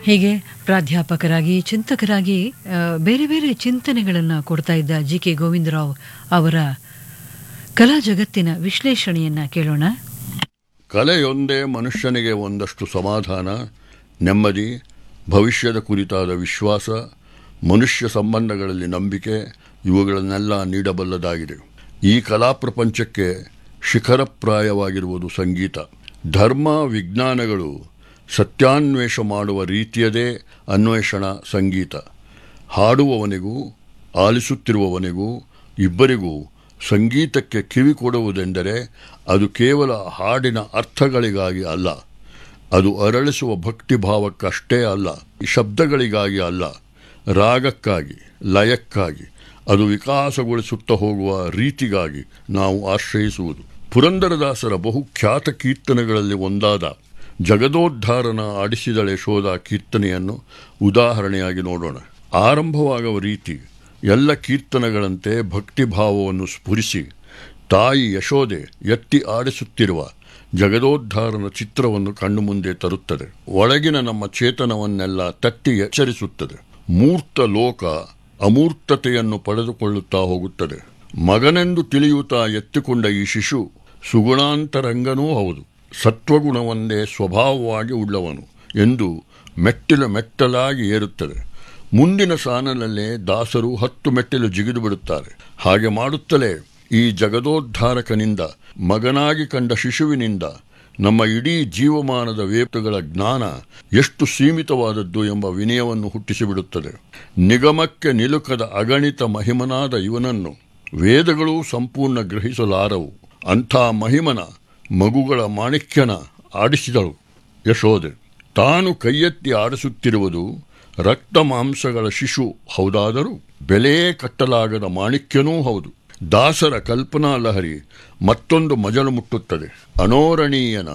ಹೀಗೆ ಪ್ರಾಧ್ಯಾಪಕರಾಗಿ ಚಿಂತಕರಾಗಿ ಆ, ಬೇರೆ ಬೇರೆ ಚಿಂತನೆಗಳನ್ನು ಕೊಡ್ತಾ ಇದ್ದ ಜಿ ಕೆ ಗೋವಿಂದರಾವ್ ಅವರ ಕಲಾ ಜಗತ್ತಿನ ವಿಶ್ಲೇಷಣೆಯನ್ನ ಕೇಳೋಣ ಕಲೆಯೊಂದೇ ಮನುಷ್ಯನಿಗೆ ಒಂದಷ್ಟು ಸಮಾಧಾನ ನೆಮ್ಮದಿ ಭವಿಷ್ಯದ ಕುರಿತಾದ ವಿಶ್ವಾಸ ಮನುಷ್ಯ ಸಂಬಂಧಗಳಲ್ಲಿ ನಂಬಿಕೆ ಇವುಗಳನ್ನೆಲ್ಲ ನೀಡಬಲ್ಲದಾಗಿದೆ ಈ ಕಲಾ ಪ್ರಪಂಚಕ್ಕೆ ಶಿಖರಪ್ರಾಯವಾಗಿರುವುದು ಸಂಗೀತ ಧರ್ಮ ವಿಜ್ಞಾನಗಳು ಸತ್ಯಾನ್ವೇಷ ಮಾಡುವ ರೀತಿಯದೇ ಅನ್ವೇಷಣ ಸಂಗೀತ ಹಾಡುವವನಿಗೂ ಆಲಿಸುತ್ತಿರುವವನಿಗೂ ಇಬ್ಬರಿಗೂ ಸಂಗೀತಕ್ಕೆ ಕಿವಿ ಕೊಡುವುದೆಂದರೆ ಅದು ಕೇವಲ ಹಾಡಿನ ಅರ್ಥಗಳಿಗಾಗಿ ಅಲ್ಲ ಅದು ಅರಳಿಸುವ ಭಕ್ತಿಭಾವಕ್ಕಷ್ಟೇ ಅಲ್ಲ ಈ ಶಬ್ದಗಳಿಗಾಗಿ ಅಲ್ಲ ರಾಗಕ್ಕಾಗಿ ಲಯಕ್ಕಾಗಿ ಅದು ವಿಕಾಸಗೊಳಿಸುತ್ತಾ ಹೋಗುವ ರೀತಿಗಾಗಿ ನಾವು ಆಶ್ರಯಿಸುವುದು ಪುರಂದರದಾಸರ ಬಹುಖ್ಯಾತ ಕೀರ್ತನೆಗಳಲ್ಲಿ ಒಂದಾದ ಜಗದೋದ್ಧಾರನ ಆಡಿಸಿದಳೆ ಶೋಧ ಕೀರ್ತನೆಯನ್ನು ಉದಾಹರಣೆಯಾಗಿ ನೋಡೋಣ ಆರಂಭವಾಗುವ ರೀತಿ ಎಲ್ಲ ಕೀರ್ತನೆಗಳಂತೆ ಭಕ್ತಿಭಾವವನ್ನು ಸ್ಫುರಿಸಿ ತಾಯಿ ಯಶೋದೆ ಎತ್ತಿ ಆಡಿಸುತ್ತಿರುವ ಜಗದೋದ್ಧಾರನ ಚಿತ್ರವನ್ನು ಕಣ್ಣು ಮುಂದೆ ತರುತ್ತದೆ ಒಳಗಿನ ನಮ್ಮ ಚೇತನವನ್ನೆಲ್ಲ ತಟ್ಟಿ ಎಚ್ಚರಿಸುತ್ತದೆ ಮೂರ್ತ ಲೋಕ ಅಮೂರ್ತತೆಯನ್ನು ಪಡೆದುಕೊಳ್ಳುತ್ತಾ ಹೋಗುತ್ತದೆ ಮಗನೆಂದು ತಿಳಿಯುತ್ತಾ ಎತ್ತಿಕೊಂಡ ಈ ಶಿಶು ಸುಗುಣಾಂತರಂಗನೂ ಹೌದು ಸತ್ವಗುಣವೊಂದೇ ಸ್ವಭಾವವಾಗಿ ಉಳ್ಳವನು ಎಂದು ಮೆಟ್ಟಿಲು ಮೆಟ್ಟಲಾಗಿ ಏರುತ್ತದೆ ಮುಂದಿನ ಸಾಲಿನಲ್ಲೇ ದಾಸರು ಹತ್ತು ಮೆಟ್ಟಿಲು ಜಿಗಿದು ಬಿಡುತ್ತಾರೆ ಹಾಗೆ ಮಾಡುತ್ತಲೇ ಈ ಜಗದೋದ್ಧಾರಕನಿಂದ ಮಗನಾಗಿ ಕಂಡ ಶಿಶುವಿನಿಂದ ನಮ್ಮ ಇಡೀ ಜೀವಮಾನದ ವೇಪಗಳ ಜ್ಞಾನ ಎಷ್ಟು ಸೀಮಿತವಾದದ್ದು ಎಂಬ ವಿನಯವನ್ನು ಹುಟ್ಟಿಸಿಬಿಡುತ್ತದೆ ನಿಗಮಕ್ಕೆ ನಿಲುಕದ ಅಗಣಿತ ಮಹಿಮನಾದ ಇವನನ್ನು ವೇದಗಳೂ ಸಂಪೂರ್ಣ ಗ್ರಹಿಸಲಾರವು ಅಂಥ ಮಹಿಮನ ಮಗುಗಳ ಮಾಣಿಕ್ಯನ ಆಡಿಸಿದಳು ಯಶೋದೆ ತಾನು ಕೈಯೆತ್ತಿ ಆಡಿಸುತ್ತಿರುವುದು ರಕ್ತ ಮಾಂಸಗಳ ಶಿಶು ಹೌದಾದರೂ ಬೆಲೆಯೇ ಕಟ್ಟಲಾಗದ ಮಾಣಿಕ್ಯನೂ ಹೌದು ದಾಸರ ಕಲ್ಪನಾ ಲಹರಿ ಮತ್ತೊಂದು ಮಜಲು ಮುಟ್ಟುತ್ತದೆ ಅನೋರಣೀಯನ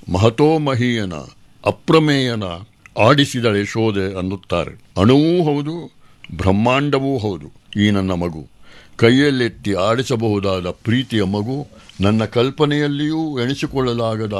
ಮಹತೋಮಹೀಯನ ಅಪ್ರಮೇಯನ ಆಡಿಸಿದ ಯಶೋದೆ ಅನ್ನುತ್ತಾರೆ ಅಣುವೂ ಹೌದು ಬ್ರಹ್ಮಾಂಡವೂ ಹೌದು ಈ ನನ್ನ ಮಗು ಕೈಯಲ್ಲೆತ್ತಿ ಆಡಿಸಬಹುದಾದ ಪ್ರೀತಿಯ ಮಗು ನನ್ನ ಕಲ್ಪನೆಯಲ್ಲಿಯೂ ಎಣಿಸಿಕೊಳ್ಳಲಾಗದ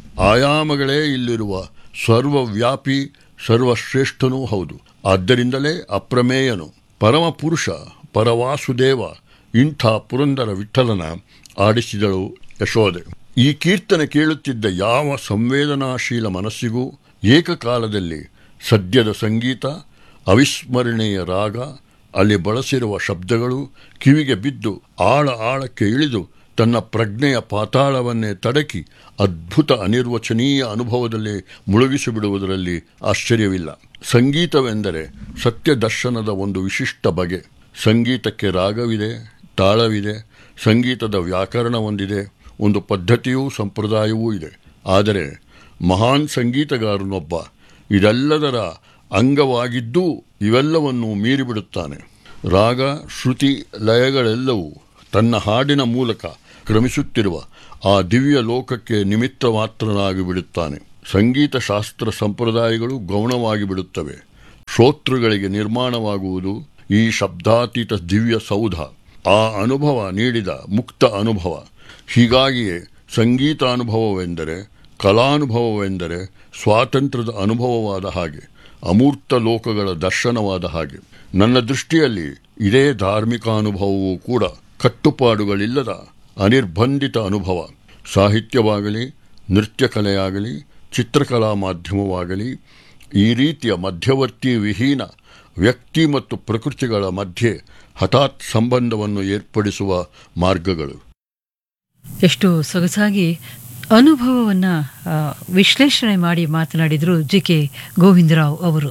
ಆಯಾಮಗಳೇ ಇಲ್ಲಿರುವ ಸರ್ವವ್ಯಾಪಿ ಸರ್ವಶ್ರೇಷ್ಠನೂ ಹೌದು ಆದ್ದರಿಂದಲೇ ಅಪ್ರಮೇಯನು ಪರಮಪುರುಷ ಪರವಾಸುದೇವ ಇಂಥ ಪುರಂದರ ವಿಠಲನ ಆಡಿಸಿದಳು ಯಶೋದೆ ಈ ಕೀರ್ತನೆ ಕೇಳುತ್ತಿದ್ದ ಯಾವ ಸಂವೇದನಾಶೀಲ ಮನಸ್ಸಿಗೂ ಏಕಕಾಲದಲ್ಲಿ ಸದ್ಯದ ಸಂಗೀತ ಅವಿಸ್ಮರಣೀಯ ರಾಗ ಅಲ್ಲಿ ಬಳಸಿರುವ ಶಬ್ದಗಳು ಕಿವಿಗೆ ಬಿದ್ದು ಆಳ ಆಳಕ್ಕೆ ಇಳಿದು ತನ್ನ ಪ್ರಜ್ಞೆಯ ಪಾತಾಳವನ್ನೇ ತಡಕಿ ಅದ್ಭುತ ಅನಿರ್ವಚನೀಯ ಅನುಭವದಲ್ಲಿ ಮುಳುಗಿಸಿಬಿಡುವುದರಲ್ಲಿ ಆಶ್ಚರ್ಯವಿಲ್ಲ ಸಂಗೀತವೆಂದರೆ ಸತ್ಯ ದರ್ಶನದ ಒಂದು ವಿಶಿಷ್ಟ ಬಗೆ ಸಂಗೀತಕ್ಕೆ ರಾಗವಿದೆ ತಾಳವಿದೆ ಸಂಗೀತದ ವ್ಯಾಕರಣ ಒಂದಿದೆ ಒಂದು ಪದ್ಧತಿಯೂ ಸಂಪ್ರದಾಯವೂ ಇದೆ ಆದರೆ ಮಹಾನ್ ಸಂಗೀತಗಾರನೊಬ್ಬ ಇದೆಲ್ಲದರ ಅಂಗವಾಗಿದ್ದೂ ಇವೆಲ್ಲವನ್ನು ಮೀರಿಬಿಡುತ್ತಾನೆ ರಾಗ ಶ್ರುತಿ ಲಯಗಳೆಲ್ಲವೂ ತನ್ನ ಹಾಡಿನ ಮೂಲಕ ಕ್ರಮಿಸುತ್ತಿರುವ ಆ ದಿವ್ಯ ಲೋಕಕ್ಕೆ ನಿಮಿತ್ತ ಮಾತ್ರನಾಗಿ ಬಿಡುತ್ತಾನೆ ಸಂಗೀತ ಶಾಸ್ತ್ರ ಸಂಪ್ರದಾಯಗಳು ಗೌಣವಾಗಿ ಬಿಡುತ್ತವೆ ಶ್ರೋತೃಗಳಿಗೆ ನಿರ್ಮಾಣವಾಗುವುದು ಈ ಶಬ್ದಾತೀತ ದಿವ್ಯ ಸೌಧ ಆ ಅನುಭವ ನೀಡಿದ ಮುಕ್ತ ಅನುಭವ ಹೀಗಾಗಿಯೇ ಸಂಗೀತಾನುಭವವೆಂದರೆ ಕಲಾನುಭವವೆಂದರೆ ಸ್ವಾತಂತ್ರ್ಯದ ಅನುಭವವಾದ ಹಾಗೆ ಅಮೂರ್ತ ಲೋಕಗಳ ದರ್ಶನವಾದ ಹಾಗೆ ನನ್ನ ದೃಷ್ಟಿಯಲ್ಲಿ ಇದೇ ಧಾರ್ಮಿಕ ಅನುಭವವೂ ಕೂಡ ಕಟ್ಟುಪಾಡುಗಳಿಲ್ಲದ ಅನಿರ್ಬಂಧಿತ ಅನುಭವ ಸಾಹಿತ್ಯವಾಗಲಿ ನೃತ್ಯ ಕಲೆಯಾಗಲಿ ಚಿತ್ರಕಲಾ ಮಾಧ್ಯಮವಾಗಲಿ ಈ ರೀತಿಯ ಮಧ್ಯವರ್ತಿ ವಿಹೀನ ವ್ಯಕ್ತಿ ಮತ್ತು ಪ್ರಕೃತಿಗಳ ಮಧ್ಯೆ ಹಠಾತ್ ಸಂಬಂಧವನ್ನು ಏರ್ಪಡಿಸುವ ಮಾರ್ಗಗಳು ಎಷ್ಟು ಸೊಗಸಾಗಿ ಅನುಭವವನ್ನು ವಿಶ್ಲೇಷಣೆ ಮಾಡಿ ಮಾತನಾಡಿದರು ಜಿ ಕೆ ಗೋವಿಂದರಾವ್ ಅವರು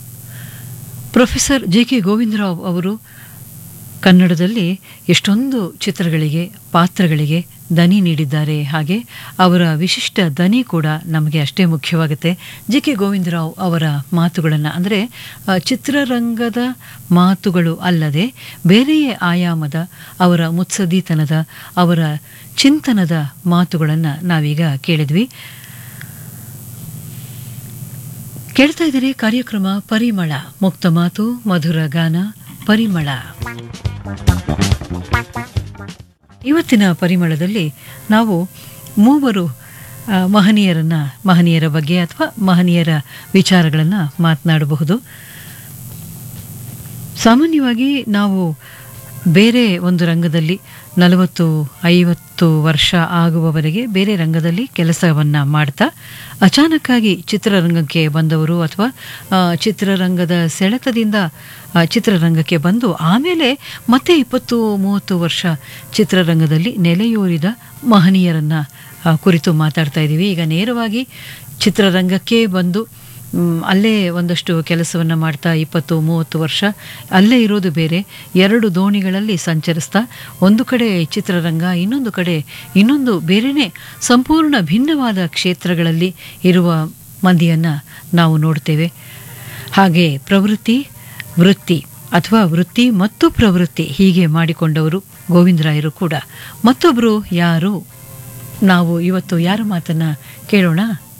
ಪ್ರೊಫೆಸರ್ ಜಿ ಕೆ ಗೋವಿಂದರಾವ್ ಅವರು ಕನ್ನಡದಲ್ಲಿ ಎಷ್ಟೊಂದು ಚಿತ್ರಗಳಿಗೆ ಪಾತ್ರಗಳಿಗೆ ದನಿ ನೀಡಿದ್ದಾರೆ ಹಾಗೆ ಅವರ ವಿಶಿಷ್ಟ ದನಿ ಕೂಡ ನಮಗೆ ಅಷ್ಟೇ ಮುಖ್ಯವಾಗುತ್ತೆ ಜಿ ಕೆ ಗೋವಿಂದರಾವ್ ಅವರ ಮಾತುಗಳನ್ನು ಅಂದರೆ ಆ, ಚಿತ್ರರಂಗದ ಮಾತುಗಳು ಅಲ್ಲದೆ ಬೇರೆಯೇ ಆಯಾಮದ ಅವರ ಮುತ್ಸದ್ದಿತನದ ಅವರ ಚಿಂತನದ ಮಾತುಗಳನ್ನು ನಾವೀಗ ಕೇಳಿದ್ವಿ ಕೇಳ್ತಾ ಇದ್ದಾರೆ ಕಾರ್ಯಕ್ರಮ ಪರಿಮಳ ಮುಕ್ತ ಮಾತು ಮಧುರ ಗಾನ ಪರಿಮಳ ಇವತ್ತಿನ ಪರಿಮಳದಲ್ಲಿ ನಾವು ಮೂವರು ಆ, ಮಹನೀಯರನ್ನ ಮಹನೀಯರ ಬಗ್ಗೆ ಅಥವಾ ಮಹನೀಯರ ವಿಚಾರಗಳನ್ನು ಮಾತನಾಡಬಹುದು ಸಾಮಾನ್ಯವಾಗಿ ನಾವು ಬೇರೆ ಒಂದು ರಂಗದಲ್ಲಿ ನಲವತ್ತು ಐವತ್ತು ವರ್ಷ ಆಗುವವರೆಗೆ ಬೇರೆ ರಂಗದಲ್ಲಿ ಕೆಲಸವನ್ನು ಮಾಡ್ತಾ ಅಚಾನಕ್ಕಾಗಿ ಚಿತ್ರರಂಗಕ್ಕೆ ಬಂದವರು ಅಥವಾ ಆ, ಚಿತ್ರರಂಗದ ಸೆಳೆತದಿಂದ ಆ, ಚಿತ್ರರಂಗಕ್ಕೆ ಬಂದು ಆಮೇಲೆ ಮತ್ತೆ ಇಪ್ಪತ್ತು ಮೂವತ್ತು ವರ್ಷ ಚಿತ್ರರಂಗದಲ್ಲಿ ನೆಲೆಯೂರಿದ ಮಹನೀಯರನ್ನ ಆ, ಕುರಿತು ಮಾತಾಡ್ತಾ ಇದ್ದೀವಿ ಈಗ ನೇರವಾಗಿ ಚಿತ್ರರಂಗಕ್ಕೆ ಬಂದು ಮ್, ಅಲ್ಲೇ ಒಂದಷ್ಟು ಕೆಲಸವನ್ನು ಮಾಡ್ತಾ ಇಪ್ಪತ್ತು ಮೂವತ್ತು ವರ್ಷ ಅಲ್ಲೇ ಇರೋದು ಬೇರೆ ಎರಡು ದೋಣಿಗಳಲ್ಲಿ ಸಂಚರಿಸ್ತಾ ಒಂದು ಕಡೆ ಚಿತ್ರರಂಗ ಇನ್ನೊಂದು ಕಡೆ ಇನ್ನೊಂದು ಬೇರೆಯೇ ಸಂಪೂರ್ಣ ಭಿನ್ನವಾದ ಕ್ಷೇತ್ರಗಳಲ್ಲಿ ಇರುವ ಮಂದಿಯನ್ನು ನಾವು ನೋಡ್ತೇವೆ ಹಾಗೆ ಪ್ರವೃತ್ತಿ ವೃತ್ತಿ ಅಥವಾ ವೃತ್ತಿ ಮತ್ತು ಪ್ರವೃತ್ತಿ ಹೀಗೆ ಮಾಡಿಕೊಂಡವರು ಗೋವಿಂದರಾಯರು ಕೂಡ ಮತ್ತೊಬ್ಬರು ಯಾರು ನಾವು ಇವತ್ತು ಯಾರ ಮಾತನ್ನ ಕೇಳೋಣ